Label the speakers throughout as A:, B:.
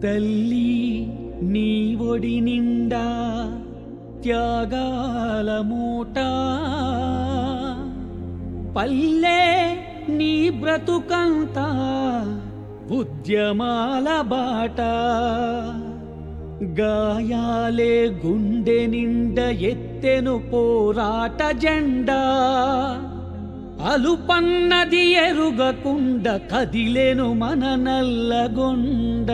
A: తల్లి నీ ఒడి నిండా త్యాగాల మూట పల్లె నీ బ్రతుకంతా ఉద్యమాల బాట గాయాలే గుండె నిండ ఎత్తెను పోరాట జెండా అలుపన్నది ఎరుగకుండ కదిలెను మన నల్లగొండ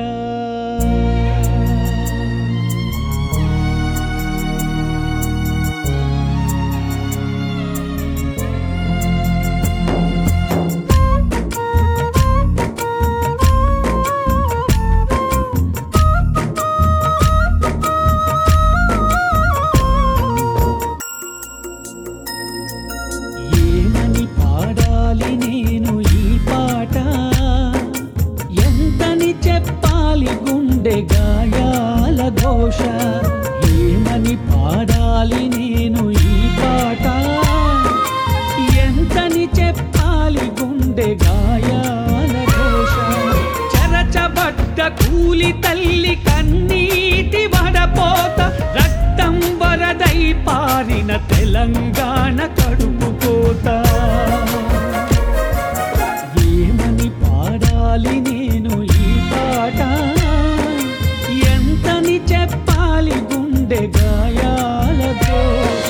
A: ఏమని పాడాలి నేను ఈ పాట ఎంతని చెప్పాలి గుండె గాయాల ఘోష ఏమని పాడాలి నేను ఈ పాట ఎంతని చెప్పాలి గుండె గాయాల ఘోష చెరచబడ్డ కూలి తల్లి కన్నీటి వడపోత రక్తం వరదై పారిన తెలంగాణ కడుపు కోత ఏమని పాడాలి నేను ఈ పాట ఎంతని చెప్పాలి గుండె గాయాల ఘోష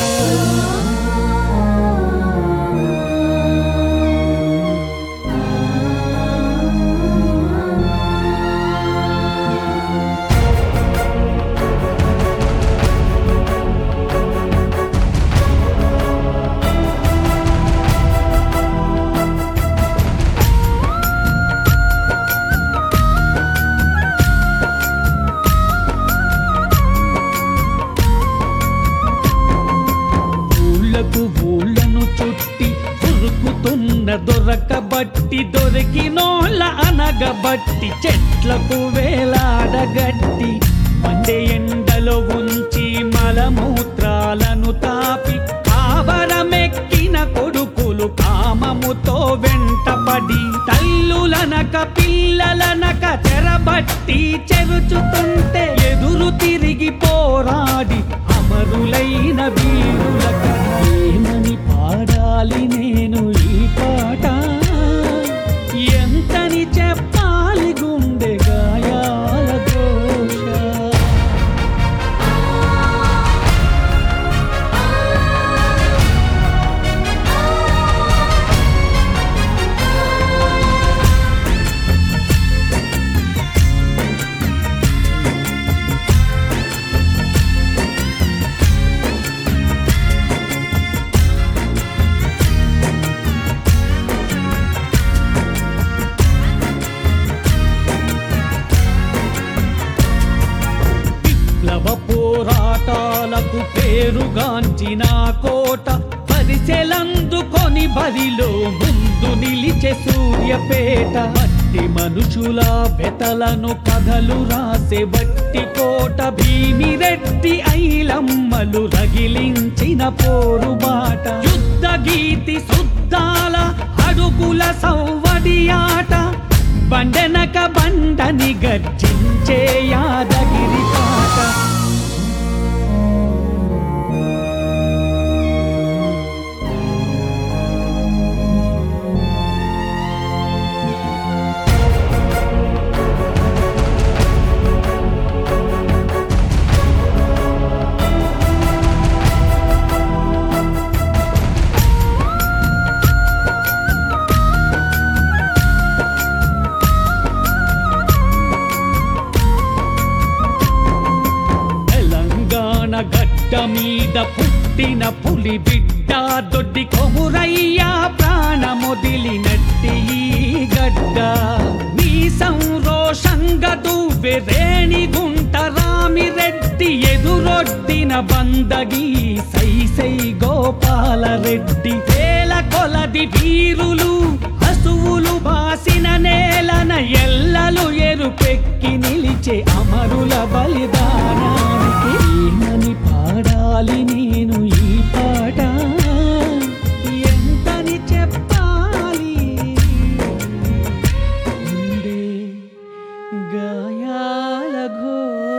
A: ఊళ్ళకు ఊళ్ళను చుట్టి ఉరుకుతున్న దొరకబట్టి దొరికినోళ్ళ అనగబట్టి చెట్లకు వేలాడగట్టి మండే ఎండలో ఉంచి మలమూత్రాలను తాపి ఆవరమెక్కిన కొడుకులు కామముతో వెంటపడి తల్లులనక పిల్లలనక చెరబట్టి చెరుచుతుంటే ఎదురు తిరిగి పోరాడి అమరులైన వీరులక ఏమని పాడాలి నేను ఈ పాట ఎంతని చెప్పాలి గుండె గాయాల దోష విప్లవ పోరాటాలకు పేరుగాంచిన కోట పరిసెలందుకొని బరిలో ముందు నిలిచే సూర్యపేట మట్టి మనుషుల వెతలను కథలు రాసే బట్టి కోట భీమిరెడ్డి ఐలమ్మలు రగిలించిన పోరుబాట యుద్ధ గీతి శుద్ధాల అడుగుల సౌవడి ఆట బండనక బండని గర్జించే యాదగిరి పాట తెలంగాణ గడ్డ మీద పుట్టిన పులి బిడ్డ దొడ్డి కొమురయ్యా ప్రాణమొదిలినట్టి ఈ గడ్డ నీ సంరోషంగా దువ్వె రేణి గుంట రామిరెడ్డి ఎదురొడ్డిన బందగి సై సై గోపాలరెడ్డి వేల కొలది వీరులు హసువులు బాసిన నేలన ఎల్లలు ఎరుపెక్కి నిలిచే అమరుల బలిదానానికి ఏమని పాడాలి నేను ఈ పాట ఎంతని చెప్పాలి గుండె గాయాల అందాల ఘోర